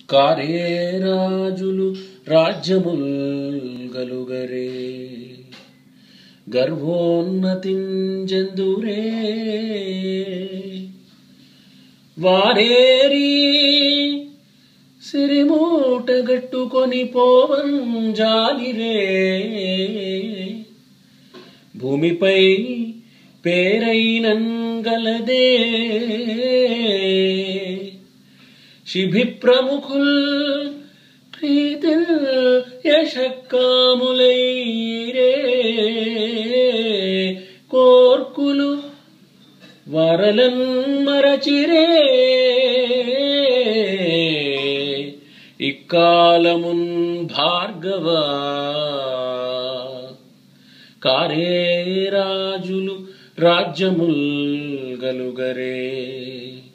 కారే రాజులు రాజ్యముల్ గలుగరే గర్వోన్నతించెందురే వారేరి సిరిమూటగట్టుకొని పోవన్ జాలిరే భూమిపై పేరైనన్ గలదే శిభి ప్రముఖుల్ ప్రీతిల్ యశక్కాములైరే కోర్కులు వరలన్ మరచిరే ఇక్కాలమున్ భార్గవ కారే రాజులు రాజ్యముల్ గలుగరే